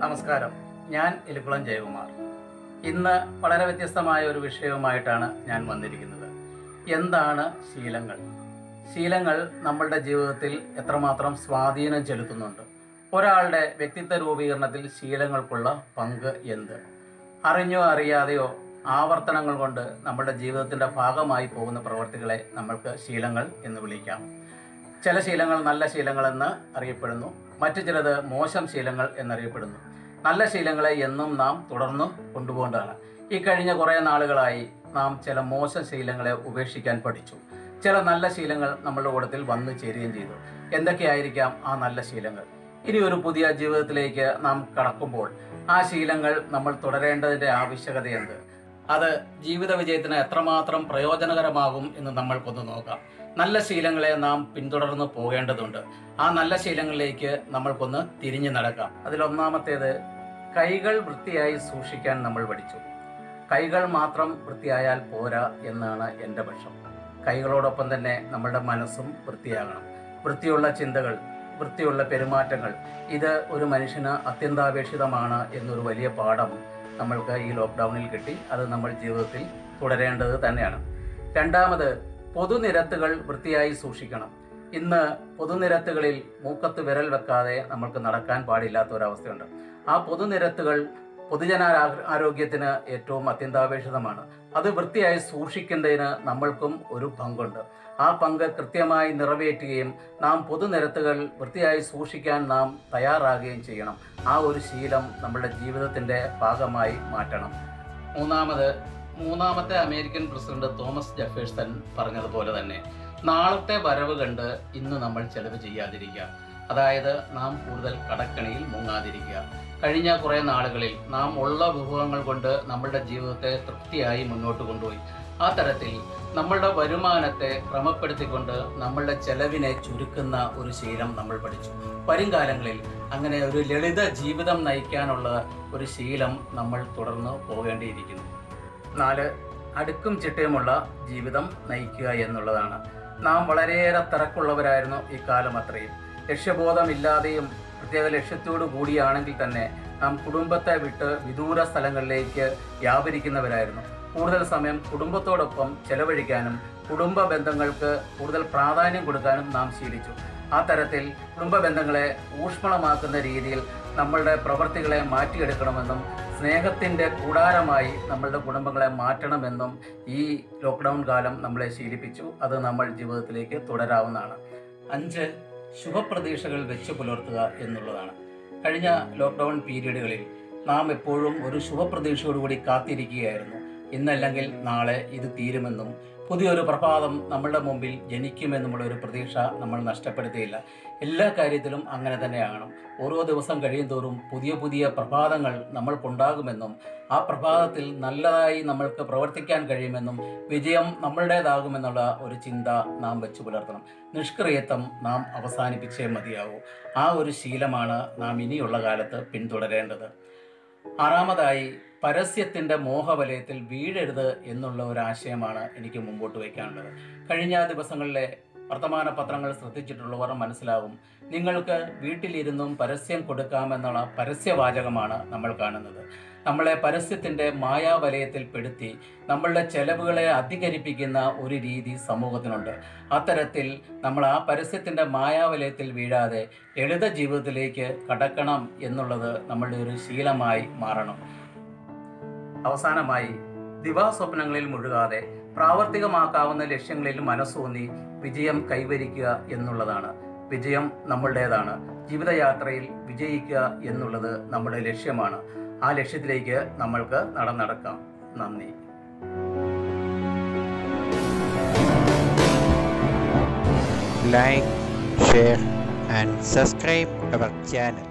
നമസ്കാരം ഞാൻ എലിക്കുളം ജയകുമാർ ഇന്ന് വളരെ വ്യത്യസ്തമായ ഒരു വിഷയവുമായിട്ടാണ് ഞാൻ വന്നിരിക്കുന്നത് എന്താണ് ശീലങ്ങൾ ശീലങ്ങൾ നമ്മളുടെ ജീവിതത്തിൽ എത്രമാത്രം സ്വാധീനം ചെലുത്തുന്നുണ്ട് ഒരാളുടെ വ്യക്തിത്വ രൂപീകരണത്തിൽ ശീലങ്ങൾക്കുള്ള പങ്ക് എന്ത് അറിഞ്ഞോ അറിയാതെയോ ആവർത്തനങ്ങൾ കൊണ്ട് നമ്മുടെ ജീവിതത്തിൻ്റെ ഭാഗമായി പോകുന്ന പ്രവർത്തികളെ നമ്മൾക്ക് ശീലങ്ങൾ എന്ന് വിളിക്കാം ചില ശീലങ്ങൾ നല്ല ശീലങ്ങളെന്ന് അറിയപ്പെടുന്നു മറ്റു ചിലത് മോശം ശീലങ്ങൾ എന്നറിയപ്പെടുന്നു നല്ല ശീലങ്ങളെ എന്നും നാം തുടർന്ന് കൊണ്ടുപോകേണ്ടതാണ് ഈ കഴിഞ്ഞ കുറേ നാളുകളായി നാം ചില മോശം ശീലങ്ങളെ ഉപേക്ഷിക്കാൻ പഠിച്ചു ചില നല്ല ശീലങ്ങൾ നമ്മളുടെ കൂട്ടത്തിൽ വന്നു ചേരുകയും ചെയ്തു എന്തൊക്കെയായിരിക്കാം ആ നല്ല ശീലങ്ങൾ ഇനി ഒരു പുതിയ ജീവിതത്തിലേക്ക് നാം കടക്കുമ്പോൾ ആ ശീലങ്ങൾ നമ്മൾ തുടരേണ്ടതിൻ്റെ ആവശ്യകത എന്ത് അത് ജീവിത വിജയത്തിന് എത്രമാത്രം പ്രയോജനകരമാകും എന്ന് നമ്മൾക്കൊന്ന് നോക്കാം നല്ല ശീലങ്ങളെ നാം പിന്തുടർന്ന് പോകേണ്ടതുണ്ട് ആ നല്ല ശീലങ്ങളിലേക്ക് നമ്മൾക്കൊന്ന് തിരിഞ്ഞു നടക്കാം അതിലൊന്നാമത്തേത് കൈകൾ വൃത്തിയായി സൂക്ഷിക്കാൻ നമ്മൾ പഠിച്ചു കൈകൾ മാത്രം വൃത്തിയായാൽ പോരാ എന്നാണ് എൻ്റെ പക്ഷം കൈകളോടൊപ്പം തന്നെ നമ്മുടെ മനസ്സും വൃത്തിയാകണം വൃത്തിയുള്ള ചിന്തകൾ വൃത്തിയുള്ള പെരുമാറ്റങ്ങൾ ഇത് ഒരു മനുഷ്യന് അത്യന്താപേക്ഷിതമാണ് എന്നൊരു വലിയ പാഠം നമ്മൾക്ക് ഈ ലോക്ക്ഡൗണിൽ കിട്ടി അത് നമ്മൾ ജീവിതത്തിൽ തുടരേണ്ടത് തന്നെയാണ് രണ്ടാമത് പൊതുനിരത്തുകൾ വൃത്തിയായി സൂക്ഷിക്കണം ഇന്ന് പൊതുനിരത്തുകളിൽ മൂക്കത്ത് വിരൽ വെക്കാതെ നമ്മൾക്ക് നടക്കാൻ പാടില്ലാത്ത ഒരവസ്ഥയുണ്ട് ആ പൊതുനിരത്തുകൾ പൊതുജന ആരോഗ്യത്തിന് ഏറ്റവും അത്യന്താപേക്ഷിതമാണ് അത് വൃത്തിയായി സൂക്ഷിക്കേണ്ടതിന് നമ്മൾക്കും ഒരു പങ്കുണ്ട് ആ പങ്ക് കൃത്യമായി നിറവേറ്റുകയും നാം പൊതുനിരത്തുകൾ വൃത്തിയായി സൂക്ഷിക്കാൻ നാം തയ്യാറാകുകയും ചെയ്യണം ആ ഒരു ശീലം നമ്മുടെ ജീവിതത്തിൻ്റെ ഭാഗമായി മാറ്റണം മൂന്നാമത് മൂന്നാമത്തെ അമേരിക്കൻ പ്രസിഡന്റ് തോമസ് ജെഫേഴ്സൺ പറഞ്ഞതുപോലെ തന്നെ നാളത്തെ വരവ് കണ്ട് ഇന്ന് നമ്മൾ ചെലവ് ചെയ്യാതിരിക്കുക അതായത് നാം കൂടുതൽ കടക്കണിയിൽ മുങ്ങാതിരിക്കുക കഴിഞ്ഞ കുറേ നാളുകളിൽ നാം ഉള്ള വിഭവങ്ങൾ കൊണ്ട് നമ്മളുടെ ജീവിതത്തെ തൃപ്തിയായി മുന്നോട്ട് കൊണ്ടുപോയി ആ തരത്തിൽ നമ്മളുടെ വരുമാനത്തെ ക്രമപ്പെടുത്തിക്കൊണ്ട് നമ്മളുടെ ചെലവിനെ ചുരുക്കുന്ന ഒരു ശീലം നമ്മൾ പഠിച്ചു വരും കാലങ്ങളിൽ അങ്ങനെ ഒരു ലളിത ജീവിതം നയിക്കാനുള്ള ഒരു ശീലം നമ്മൾ തുടർന്ന് പോകേണ്ടിയിരിക്കുന്നു നാല് അടുക്കും ചിട്ടയുമുള്ള ജീവിതം നയിക്കുക എന്നുള്ളതാണ് നാം വളരെയേറെ തിരക്കുള്ളവരായിരുന്നു ഈ കാലം അത്രയും ലക്ഷ്യബോധമില്ലാതെയും പ്രത്യേക ലക്ഷ്യത്തോടു കൂടിയാണെങ്കിൽ തന്നെ നാം കുടുംബത്തെ വിട്ട് വിദൂര സ്ഥലങ്ങളിലേക്ക് വ്യാപരിക്കുന്നവരായിരുന്നു കൂടുതൽ സമയം കുടുംബത്തോടൊപ്പം ചെലവഴിക്കാനും കുടുംബ ബന്ധങ്ങൾക്ക് കൂടുതൽ പ്രാധാന്യം കൊടുക്കാനും നാം ശീലിച്ചു ആ തരത്തിൽ കുടുംബ ബന്ധങ്ങളെ ഊഷ്മളമാക്കുന്ന രീതിയിൽ നമ്മളുടെ പ്രവൃത്തികളെ മാറ്റിയെടുക്കണമെന്നും സ്നേഹത്തിൻ്റെ കൂടാരമായി നമ്മളുടെ കുടുംബങ്ങളെ മാറ്റണമെന്നും ഈ ലോക്ക്ഡൗൺ കാലം നമ്മളെ ശീലിപ്പിച്ചു അത് നമ്മൾ ജീവിതത്തിലേക്ക് തുടരാവുന്നതാണ് അഞ്ച് ശുഭപ്രതീക്ഷകൾ വെച്ച് പുലർത്തുക എന്നുള്ളതാണ് കഴിഞ്ഞ ലോക്ക്ഡൗൺ പീരീഡുകളിൽ നാം എപ്പോഴും ഒരു ശുഭപ്രതീക്ഷയോടുകൂടി കാത്തിരിക്കുകയായിരുന്നു ഇന്നല്ലെങ്കിൽ നാളെ ഇത് തീരുമെന്നും പുതിയൊരു പ്രഭാതം നമ്മളുടെ മുമ്പിൽ ജനിക്കുമെന്നുമുള്ള ഒരു പ്രതീക്ഷ നമ്മൾ നഷ്ടപ്പെടുത്തിയില്ല എല്ലാ കാര്യത്തിലും അങ്ങനെ തന്നെയാണ് ഓരോ ദിവസം കഴിയും തോറും പുതിയ പുതിയ പ്രഭാതങ്ങൾ നമ്മൾക്കുണ്ടാകുമെന്നും ആ പ്രഭാതത്തിൽ നല്ലതായി നമ്മൾക്ക് പ്രവർത്തിക്കാൻ കഴിയുമെന്നും വിജയം നമ്മളുടേതാകുമെന്നുള്ള ഒരു ചിന്ത നാം വെച്ചു പുലർത്തണം നിഷ്ക്രിയത്വം നാം അവസാനിപ്പിച്ചേ മതിയാവൂ ആ ഒരു ശീലമാണ് നാം ഇനിയുള്ള കാലത്ത് പിന്തുടരേണ്ടത് ആറാമതായി പരസ്യത്തിൻ്റെ മോഹവലയത്തിൽ വീഴരുത് എന്നുള്ള ഒരു ആശയമാണ് എനിക്ക് മുമ്പോട്ട് വയ്ക്കാനുള്ളത് കഴിഞ്ഞ ദിവസങ്ങളിലെ വർത്തമാന പത്രങ്ങൾ ശ്രദ്ധിച്ചിട്ടുള്ളവർ മനസ്സിലാകും നിങ്ങൾക്ക് വീട്ടിലിരുന്നും പരസ്യം കൊടുക്കാമെന്നുള്ള പരസ്യവാചകമാണ് നമ്മൾ കാണുന്നത് നമ്മളെ പരസ്യത്തിൻ്റെ മായാവലയത്തിൽ പെടുത്തി നമ്മളുടെ ചെലവുകളെ അധികരിപ്പിക്കുന്ന ഒരു രീതി സമൂഹത്തിനുണ്ട് അത്തരത്തിൽ നമ്മൾ ആ പരസ്യത്തിൻ്റെ മായാവലയത്തിൽ വീഴാതെ ലളിത ജീവിതത്തിലേക്ക് കടക്കണം എന്നുള്ളത് നമ്മളുടെ ഒരു ശീലമായി മാറണം അവസാനമായി ദിവാസ്വപ്നങ്ങളിൽ മുഴുകാതെ പ്രാവർത്തികമാക്കാവുന്ന ലക്ഷ്യങ്ങളിൽ മനസ്സൂന്നി വിജയം കൈവരിക്കുക എന്നുള്ളതാണ് വിജയം നമ്മളുടേതാണ് ജീവിതയാത്രയിൽ വിജയിക്കുക എന്നുള്ളത് നമ്മുടെ ലക്ഷ്യമാണ് ആ ലക്ഷ്യത്തിലേക്ക് നമ്മൾക്ക് നടന്നടക്കാം നന്ദി like, share, and subscribe our channel.